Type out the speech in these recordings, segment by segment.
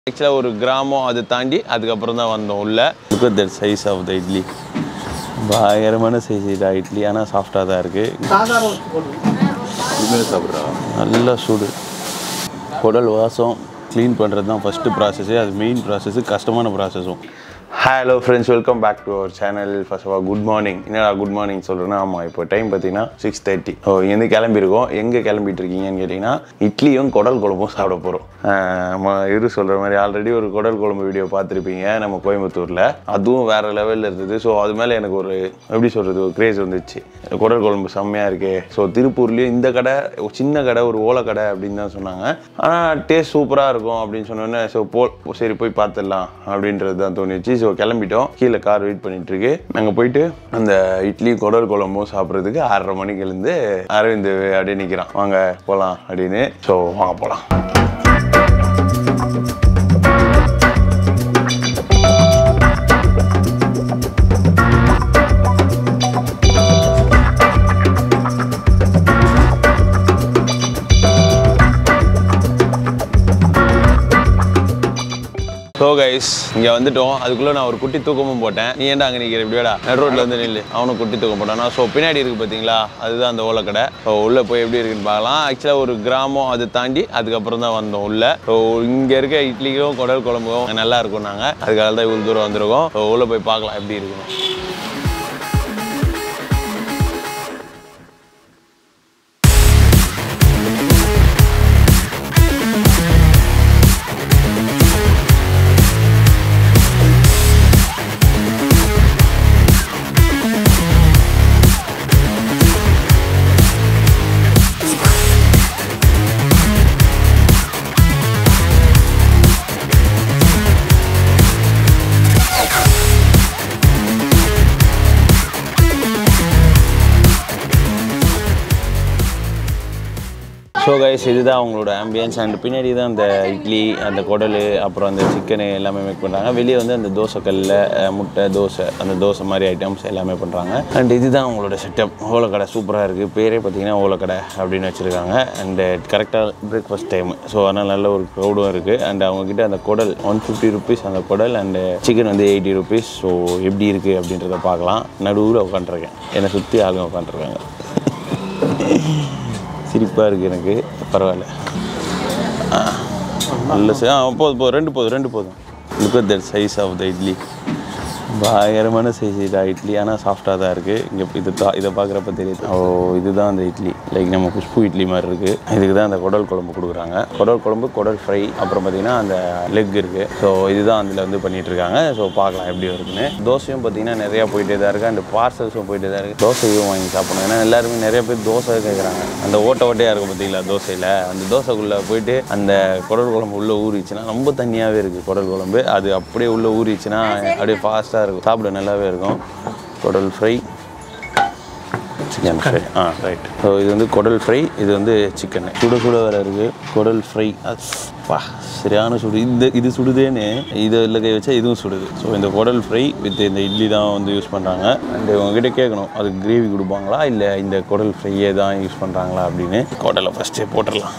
ஆக்சுவலாக ஒரு கிராமம் அதை தாண்டி அதுக்கப்புறம் தான் வந்தோம் உள்ள look at that size of the idli பயங்கரமான சைஸ் இதா இட்லி ஆனால் சாஃப்டாக தான் இருக்குது சாப்பிட்றா நல்ல சூடு குடல் வாசம் க்ளீன் பண்ணுறது தான் ஃபஸ்ட்டு ப்ராசஸ்ஸு அது மெயின் ப்ராசஸ்ஸு கஷ்டமான ப்ராசஸும் hello friends welcome back to our channel first of all good morning என்னடா குட் மார்னிங் சொல்கிறேன்னா ஆமாம் இப்போ டைம் பார்த்தீங்கன்னா சிக்ஸ் தேர்ட்டி ஓ இங்கேருந்து கிளம்பியிருக்கோம் எங்கே கிளம்பிட்டு இருக்கீங்கன்னு கேட்டிங்கன்னா இட்லியும் குடல் குழம்பும் சாப்பிட போகிறோம் நம்ம இரு சொல்கிற மாதிரி ஆல்ரெடி ஒரு குடல் குழம்பு வீடியோ பார்த்துருப்பீங்க நம்ம கோயம்புத்தூரில் அதுவும் வேறு லெவலில் இருந்தது ஸோ அது மேலே எனக்கு ஒரு எப்படி சொல்கிறது ஒரு கிரேஸ் வந்துச்சு குடல் குழம்பு செம்மையாக இருக்கே ஸோ திருப்பூர்லேயும் இந்த கடை ஒரு சின்ன கடை ஒரு ஓலை கடை அப்படின்னு தான் சொன்னாங்க ஆனால் டேஸ்ட் சூப்பராக இருக்கும் அப்படின்னு சொன்னோன்னே ஸோ போ சரி போய் பார்த்துடலாம் அப்படின்றது தான் தோணுச்சு ஸோ கிளம்பிட்டோம் கீழே கார் வெயிட் பண்ணிட்டு இருக்கு நாங்கள் போயிட்டு அந்த இட்லி குடல் குழம்பும் சாப்பிட்றதுக்கு ஆறரை மணிக்கு எழுந்து அரவிந்த் அப்படியே நிற்கிறான் வாங்க போகலாம் அப்படின்னு ஸோ வாங்க போகலாம் ஸோ கைஸ் இங்கே வந்துட்டோம் அதுக்குள்ளே நான் ஒரு குட்டி தூக்கமும் போட்டேன் நீ ஏன்டா அங்கே நிற்கிற இப்படியாடா நெட் ரோட்டில் வந்து நில்லு அவனும் குட்டி தூக்கம் போட்டானா ஸோ பின்னாடி இருக்குது பார்த்தீங்களா அதுதான் அந்த ஓலக்கடை ஸோ உள்ளே போய் எப்படி இருக்குன்னு பார்க்கலாம் ஆக்சுவலாக ஒரு கிராமம் அதை தாண்டி அதுக்கப்புறம் தான் வந்தோம் உள்ளே ஸோ இங்கே இருக்க இட்லிக்கும் குடல் குழம்பும் நல்லா இருக்கும் நாங்கள் அதுக்காக தான் இவ்வளோ தூரம் வந்திருக்கோம் ஸோ உள்ளே போய் பார்க்கலாம் எப்படி இருக்குன்னு ஸோ கைஸ் இதுதான் அவங்களோட ஆம்பியன்ஸ் அண்ட் பின்னாடி தான் அந்த இட்லி அந்த குடல் அப்புறம் அந்த சிக்கனு எல்லாமே மேக் பண்ணுறாங்க வெளியே வந்து அந்த தோசைக்கல்லில் அஹ், முட்டை தோசை அந்த தோசை மாதிரி ஐட்டம்ஸ் எல்லாமே பண்ணுறாங்க அண்ட் இதுதான் அவங்களோட செட்டப் ஓலக்கடை சூப்பராக இருக்குது பேரே பார்த்தீங்கன்னா ஓலக்கடை அப்படின்னு வச்சுருக்காங்க அண்டு கரெக்டாக பிரேக்ஃபாஸ்ட் டைம் ஸோ அதனால் நல்ல ஒரு க்ரௌடும் இருக்குது அண்ட் அவங்கக்கிட்ட அந்த குடல் ஒன் ஃபிஃப்டி ருபீஸ் அந்த குடல் அண்டு சிக்கன் வந்து எயிட்டி ருபீஸ் ஸோ எப்படி இருக்குது அப்படின்றத பார்க்கலாம் நடுவில் உட்காந்துருக்கேன் என்னை சுற்றி ஆளுங்க உட்காந்துருக்காங்க சிரிப்பாக இருக்குது எனக்கு பரவாயில்ல ஆ, நல்ல சை- ஆ போதும் போதும் ரெண்டு போதும் ரெண்டு போதும் look at that size of the idli பயங்கரமான சைஸ் இதா இட்லி ஆனால் சாஃப்டாக தான் இருக்குது இங்கே இது தா இதை பார்க்குறப்ப தெரியுது ஓ இதுதான் அந்த இட்லி லைக் நம்ம குஷ்பு இட்லி மாதிரி இருக்குது இதுக்கு தான் அந்த குடல் குழம்பு கொடுக்குறாங்க குடல் குழம்பு குடல் ஃப்ரை அப்புறம் பார்த்தீங்கன்னா அந்த லெக் இருக்குது ஸோ இதுதான் அதில் வந்து பண்ணிட்டு இருக்காங்க ஸோ பார்க்கலாம் எப்படி வருதுன்னு தோசையும் பார்த்தீங்கன்னா நிறையா போயிட்டே தான் இருக்குது அண்ட் பார்சல்ஸும் போயிட்டே தான் இருக்குது தோசையும் வாங்கி சாப்பிடணும் ஏன்னா எல்லாருமே நிறைய பேர் தோசை கேட்குறாங்க அந்த ஓட்டை ஓட்டையாக இருக்கும் பார்த்தீங்களா தோசையில் அந்த தோசைக்குள்ளே போயிட்டு அந்த குடல் குழம்பு உள்ளே ஊறிச்சுன்னா ரொம்ப தண்ணியாகவே இருக்குது குடல் குழம்பு அது அப்படியே உள்ளே ஊறிச்சுன்னா அப்படியே ஃபாஸ்ட்டாக இருக்கும் சாப்பிட நல்லாவே இருக்கும் குடல் fry chicken fry ah right so இது வந்து குடல் ஃப்ரை இது வந்து சிக்கன் சுட சுட வேறு இருக்குது குடல் ஃப்ரை பா சரியான சுடு இந்த இது சுடுதேன்னு இதில் கை வச்சா இதுவும் சுடுது ஸோ இந்த குடல் ஃப்ரை வித் இந்த இட்லி தான் வந்து யூஸ் பண்ணுறாங்க அண்ட் உங்ககிட்ட கேட்கணும் அதுக்கு கிரேவி கொடுப்பாங்களா இல்லை இந்த குடல் ஃப்ரையே தான் யூஸ் பண்ணுறாங்களா அப்படின்னு குடலை ஃபஸ்ட்டே போட்டுடலாம்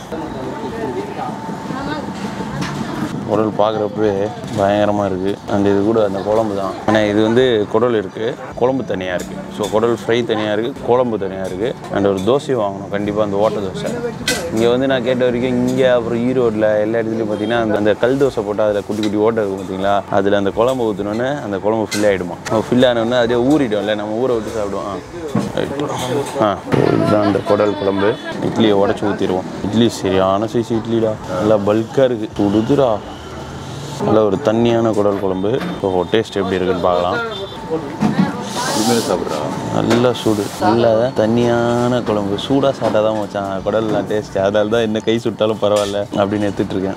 குடல் பார்க்குறப்பவே பயங்கரமாக இருக்குது அண்ட் இது கூட அந்த குழம்பு தான் ஆனால் இது வந்து குடல் இருக்குது குழம்பு தனியாக இருக்குது ஸோ குடல் ஃப்ரை தனியாக இருக்குது குழம்பு தனியாக இருக்குது அண்ட் ஒரு தோசை வாங்கணும் கண்டிப்பாக அந்த ஓட்டை தோசை இங்கே வந்து நான் கேட்ட வரைக்கும் இங்கே அப்புறம் ஈரோட்டில் எல்லா இடத்துலையும் பார்த்தீங்கன்னா அந்த அந்த கல் தோசை போட்டால் அதில் குட்டி குட்டி ஓட்டை இருக்கும் பார்த்தீங்களா அதில் அந்த குழம்பு ஊற்றினோன்னே அந்த குழம்பு ஃபில் ஆகிடுமா ஃபில் ஆனோடனே அதே ஊறிடும்ல நம்ம ஊரை விட்டு சாப்பிடுவோம் ஆ Right. ஆ இதுதான் அந்த குடல் குழம்பு இட்லியை உடச்சி ஊற்றிடுவோம் இட்லி சரியான சைஸ் இட்லிடா நல்லா பல்காக இருக்குது சுடுதுடா நல்ல ஒரு தண்ணியான குடல் குழம்பு ஸோ டேஸ்ட் எப்படி இருக்குன்னு பார்க்கலாம் உண்மையிலே சாப்பிட்றா நல்லா சூடு நல்ல தண்ணியான குழம்பு சூடாக சாப்பிட்டா தான் மச்சான் குடல்லாம் டேஸ்ட் அதனால தான் என்ன கை சுட்டாலும் பரவாயில்ல அப்படின்னு எடுத்துட்டு இருக்கேன்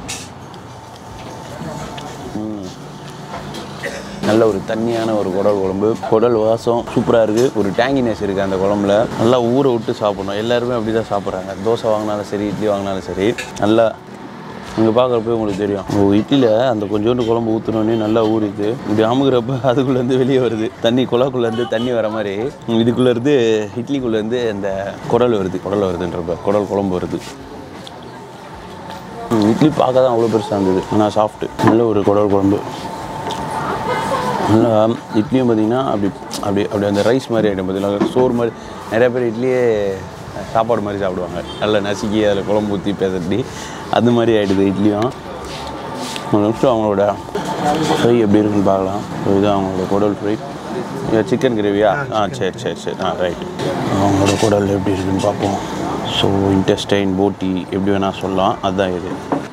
ம். நல்ல ஒரு தண்ணியான ஒரு குடல் குழம்பு குடல் வாசம் சூப்பராக இருக்குது ஒரு டேங்கினஸ் இருக்குது அந்த குழம்புல நல்லா ஊற விட்டு சாப்பிடணும் எல்லாருமே அப்படி தான் சாப்பிட்றாங்க தோசை வாங்கினாலும் சரி இட்லி வாங்கினாலும் சரி நல்லா இங்கே பார்க்குறப்ப உங்களுக்கு தெரியும் ஒரு இட்லியில் அந்த கொஞ்சோண்டு குழம்பு ஊற்றினோடனே நல்லா ஊறிது இப்படி அமுகிறப்ப அதுக்குள்ளேருந்து வெளியே வருது தண்ணி குழாக்குள்ளேருந்து தண்ணி வர மாதிரி இதுக்குள்ளேருந்து இட்லிக்குள்ளேருந்து அந்த குடல் வருது குடல் வருதுன்றப்ப குடல் குழம்பு வருது ம், இட்லி பார்க்க தான் அவ்வளோ பெருசாக இருந்தது ஆனால் சாஃப்ட்டு நல்ல ஒரு குடல் குழம்பு நல்லா இட்லியும் பார்த்தீங்கன்னா அப்படி அப்படி அப்படி அந்த ரைஸ் மாதிரி ஆகிடும் பார்த்தீங்களா சோறு மாதிரி நிறைய பேர் இட்லியே சாப்பாடு மாதிரி சாப்பிடுவாங்க நல்லா நசுக்கி அதில் குழம்பு ஊற்றி பேசட்டி அது மாதிரி ஆகிடுது இட்லியும் ஒரு நிமிஷம் அவங்களோட ஃப்ரை எப்படி இருக்குன்னு பார்க்கலாம் So, இது அவங்களோட குடல் ஃப்ரை சிக்கன் கிரேவியா ஆ சரி சரி சரி ஆ ரைட் அவங்களோட குடல் எப்படி இருக்குன்னு பார்ப்போம் ஸோ இன்டெஸ்டைன் போட்டி எப்படி வேணால் சொல்லலாம் அதுதான் இது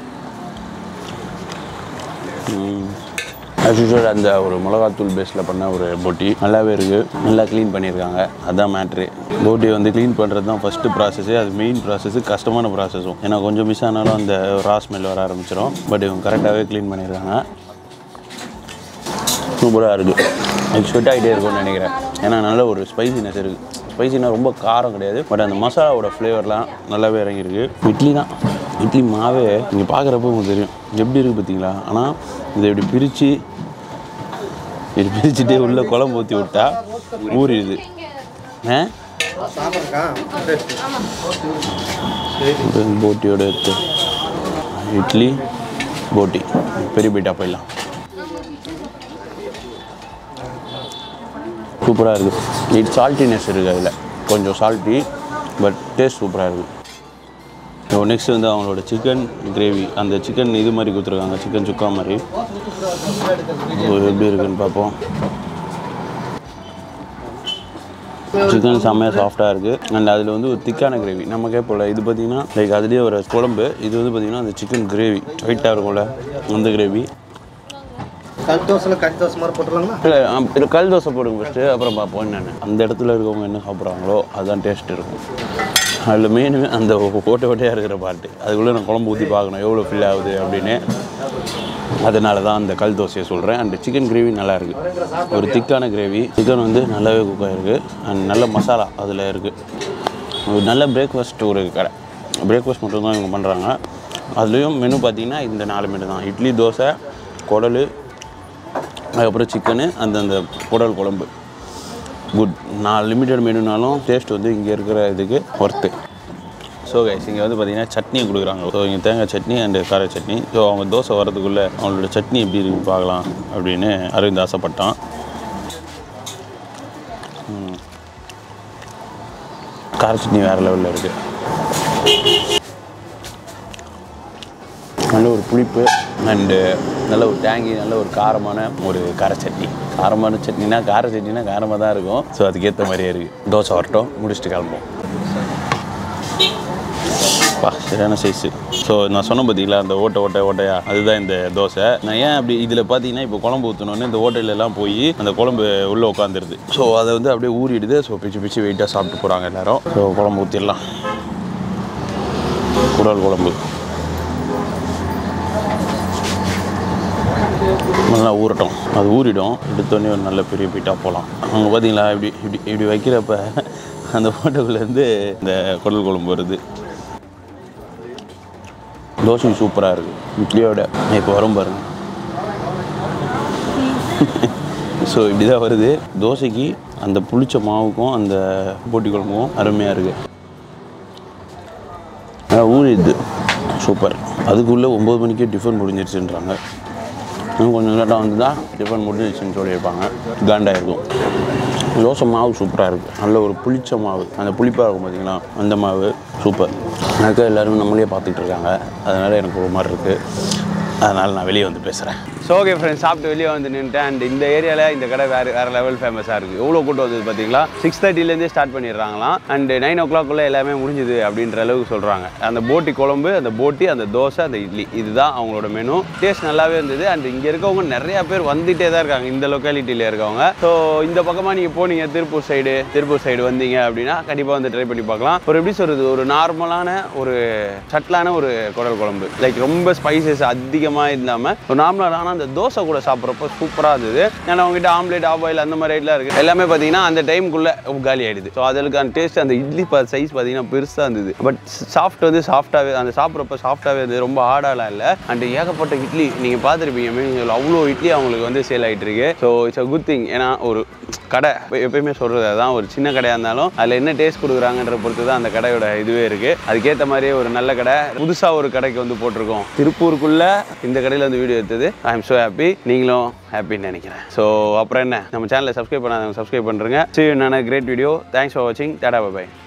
as usual அந்த ஒரு மிளகாத்தூள் பேஸில் பண்ண ஒரு போட்டி நல்லாவே இருக்குது நல்லா க்ளீன் பண்ணியிருக்காங்க அதுதான் மேட்ரு போட்டி வந்து க்ளீன் பண்ணுறது தான் ஃபஸ்ட்டு ப்ராசஸ்ஸு அது மெயின் ப்ராசஸ்ஸு கஷ்டமான ப்ராசஸும் ஏன்னா கொஞ்சம் மிஸ் ஆனாலும் அந்த ரா ஸ்மெல் வர ஆரம்பிச்சிடும் பட் இவங்க கரெக்டாகவே க்ளீன் பண்ணியிருக்காங்க சூப்பராக இருக்குது இது ஸ்வெட் ஆகிட்டே இருக்கும்னு நினைக்கிறேன் ஏன்னா நல்ல ஒரு ஸ்பைசினஸ் இருக்குது ஸ்பைசினா ரொம்ப காரம் கிடையாது பட் அந்த மசாலாவோட ஃப்ளேவர்லாம் நல்லாவே இறங்கியிருக்கு இட்லி தான் இட்லி மாவே நீங்கள் பார்க்குறப்ப உங்களுக்கு தெரியும் எப்படி இருக்குது பார்த்தீங்களா ஆனால் இதை இப்படி பிரித்து இப்படி பிரிச்சுட்டே உள்ளே குழம்பு ஊற்றி விட்டா ஊறிடுது ஆ இது போட்டியோட எடுத்து இட்லி போட்டி பெரிய பீட்டா போயிடலாம் சூப்பராக இருக்குது இட் சால்ட்டினஸ் இருக்குது அதில் கொஞ்சம் சால்ட்டி பட் டேஸ்ட் சூப்பராக இருக்குது இப்போ நெக்ஸ்ட் வந்து அவங்களோட சிக்கன் கிரேவி அந்த சிக்கன் இது மாதிரி கொடுத்துருக்காங்க சிக்கன் சுக்கா மாதிரி So, எப்படி இருக்குன்னு பார்ப்போம் சிக்கன் செம்மையாக சாஃப்டாக இருக்குது அண்ட் அதில் வந்து ஒரு திக்கான கிரேவி நமக்கே போல் இது பார்த்தீங்கன்னா லைக் அதுலேயே ஒரு குழம்பு இது வந்து பார்த்தீங்கன்னா அந்த சிக்கன் கிரேவி டைட்டாக இருக்கும்ல அந்த கிரேவி கல் தோசையில் கறி தோசை மாதிரி போட்டுருலாங்களா இல்லை இது கல் தோசை போடுங்க ஃபஸ்ட்டு அப்புறம் பார்ப்போம் என்னென்னு அந்த இடத்துல இருக்கவங்க என்ன சாப்பிட்றாங்களோ அதுதான் டேஸ்ட் இருக்கும் அதில் மெயின் அந்த ஓட்டை ஓட்டையாக இருக்கிற பாட்டு அதுக்குள்ளே நான் குழம்பு ஊற்றி பார்க்கணும் எவ்வளோ ஃபில் ஆகுது அப்படின்னு அதனால தான் அந்த கல் தோசையை சொல்கிறேன் அண்ட் சிக்கன் கிரேவி நல்லா இருக்குது ஒரு திக்கான கிரேவி சிக்கன் வந்து நல்லாவே குக் ஆகிருக்கு அண்ட் நல்ல மசாலா அதில் இருக்குது ஒரு நல்ல பிரேக்ஃபாஸ்ட் ஒரு கடை பிரேக்ஃபாஸ்ட் மட்டும் தான் இவங்க பண்ணுறாங்க அதுலேயும் மெனு பார்த்தீங்கன்னா இந்த நாலு மெனு தான் இட்லி தோசை குடல் அதுக்கப்புறம் சிக்கனு அந்த அந்த குடல் குழம்பு குட் நான் லிமிட்டட் மெனுனாலும் டேஸ்ட் வந்து இங்கே இருக்கிற இதுக்கு ஒர்த்து ஸோ கைஸ் இங்கே வந்து பார்த்தீங்கன்னா சட்னி கொடுக்குறாங்க ஸோ இங்கே தேங்காய் சட்னி அண்டு கார சட்னி ஸோ அவங்க தோசை வரதுக்குள்ளே அவங்களோட சட்னி எப்படி இருக்கு பார்க்கலாம் அப்படின்னு அரவிந்த் ஆசைப்பட்டான் ம். கார சட்னி வேறு லெவலில் இருக்குது நல்ல ஒரு புளிப்பு அண்டு நல்ல ஒரு டேங்கி நல்ல ஒரு காரமான ஒரு கார சட்னி காரமான சட்னினா கார சட்னினா காரமாக தான் இருக்கும் ஸோ அதுக்கேற்ற மாதிரியே இருக்குது தோசை வரட்டும் முடிச்சுட்டு கிளம்புவோம் பா சரியான சைஸு ஸோ நான் சொன்ன பார்த்தீங்களா அந்த ஓட்டை ஓட்டை ஓட்டையா அதுதான் இந்த தோசை நான் ஏன் அப்படி இதில் பார்த்தீங்கன்னா இப்போ குழம்பு ஊற்றணுன்னு இந்த ஓட்டையில எல்லாம் போய் அந்த குழம்பு உள்ளே உட்காந்துருது ஸோ அதை வந்து அப்படியே ஊறிடுது ஸோ பிச்சு பிச்சு வெயிட்டாக சாப்பிட்டு போகிறாங்க எல்லாரும் ஸோ குழம்பு ஊற்றிடலாம் குடல் குழம்பு நல்லா ஊறட்டும் அது ஊறிடும் எடுத்தோடனே ஒரு நல்ல பெரிய பீட்டாக போகலாம் அவங்க பார்த்தீங்களா இப்படி இப்படி இப்படி வைக்கிறப்ப அந்த ஃபோட்டோக்குள்ளேருந்து இந்த குடல் குழம்பு வருது தோசை சூப்பராக இருக்குது இட்லியோட இப்போ வரும் பாருங்க ஸோ இப்படி தான் வருது தோசைக்கு அந்த புளிச்ச மாவுக்கும் அந்த போட்டி குழம்புக்கும் அருமையாக இருக்குது ஆனால் ஊறிடுது சூப்பர் அதுக்குள்ளே ஒம்பது மணிக்கே டிஃபன் முடிஞ்சிருச்சுன்றாங்க இன்னும் கொஞ்சம் லேட்டாக வந்து தான் டிஃபன் முடிஞ்சிருச்சுன்னு சொல்லியிருப்பாங்க காண்டா இருக்கும் தோசை மாவு சூப்பராக இருக்குது நல்ல ஒரு புளிச்ச மாவு அந்த புளிப்பாக இருக்கும் பார்த்தீங்களா அந்த மாவு சூப்பர் எனக்கு எல்லோரும் நம்மளே பார்த்துட்டு இருக்காங்க அதனால் எனக்கு ஒரு மாதிரி இருக்குது அதனால் நான் வெளியே வந்து பேசுகிறேன் ஸோ ஓகே ஃப்ரெண்ட்ஸ் சாப்பிட்டு வெளியே வந்து நின்றுட்டேன் அண்ட் இந்த ஏரியாவில் இந்த கடை வேறு வேறு லெவல் ஃபேமஸாக இருக்குது எவ்வளோ கூட்டம் வந்தது பார்த்தீங்களா சிக்ஸ் தேர்ட்டிலேருந்தே ஸ்டார்ட் பண்ணிடுறாங்களாம் அண்ட் நைன் ஓ கிளாக்குள்ளே எல்லாமே முடிஞ்சுது அப்படின்ற அளவுக்கு சொல்கிறாங்க அந்த போட்டி குழம்பு அந்த போட்டி அந்த தோசை அந்த இட்லி இதுதான் அவங்களோட மெனு டேஸ்ட் நல்லாவே இருந்தது அண்ட் இங்கே இருக்கவங்க நிறைய பேர் வந்துகிட்டே தான் இருக்காங்க இந்த லொக்காலிட்டியில் இருக்கவங்க ஸோ இந்த பக்கமாக நீங்கள் போனீங்க திருப்பூர் சைடு திருப்பூர் சைடு வந்தீங்க அப்படின்னா கண்டிப்பாக வந்து ட்ரை பண்ணி பார்க்கலாம் ஒரு எப்படி சொல்கிறது ஒரு நார்மலான ஒரு சட்லான ஒரு குடல் குழம்பு லைக் ரொம்ப ஸ்பைசஸ் அதிகமாக இல்லாமல் ஒரு நார்மலான அந்த தோசை கூட சாப்பிட்றப்போ சூப்பராக இருந்தது ஏன்னா அவங்ககிட்ட ஆம்லேட் ஆபாயில் அந்த மாதிரி ஐட்லாம் இருக்குது எல்லாமே பார்த்தீங்கன்னா அந்த டைமுக்குள்ளே காலி ஆயிடுது ஸோ அதுக்கான டேஸ்ட் அந்த இட்லி சைஸ் பார்த்தீங்கன்னா பெருசாக இருந்தது பட் சாஃப்ட் வந்து சாஃப்டாகவே அந்த சாப்பிட்றப்ப சாஃப்டாகவே இருந்தது ரொம்ப ஹார்டாலாம் இல்லை அண்ட் ஏகப்பட்ட இட்லி நீங்கள் பார்த்துருப்பீங்க மீன் அவ்வளோ இட்லி அவங்களுக்கு வந்து சேல் ஆகிட்டு இருக்கு so it's a good thing ஏன்னா ஒரு கடை எப்பயுமே சொல்கிறது அதான் ஒரு சின்ன கடையாக இருந்தாலும் அதில் என்ன டேஸ்ட் கொடுக்குறாங்கன்ற பொறுத்து தான் அந்த கடையோட இதுவே இருக்குது அதுக்கேற்ற மாதிரியே ஒரு நல்ல கடை புதுசாக ஒரு கடைக்கு வந்து போட்டிருக்கோம் திருப்பூருக்குள்ளே இந்த கடையில் வந்து வீடியோ எடுத்தது ஐ எம் ஸோ ஹாப்பி நீங்களும் ஹாப்பின்னு நினைக்கிறேன் ஸோ அப்புறம் என்ன நம்ம சேனலை சப்ஸ்கிரைப் பண்ணாதவங்க சப்ஸ்கிரைப் பண்ணுறேங்க சரி நான் கிரேட் வீடியோ தேங்க்ஸ் ஃபார் வாட்சிங் டாடா பை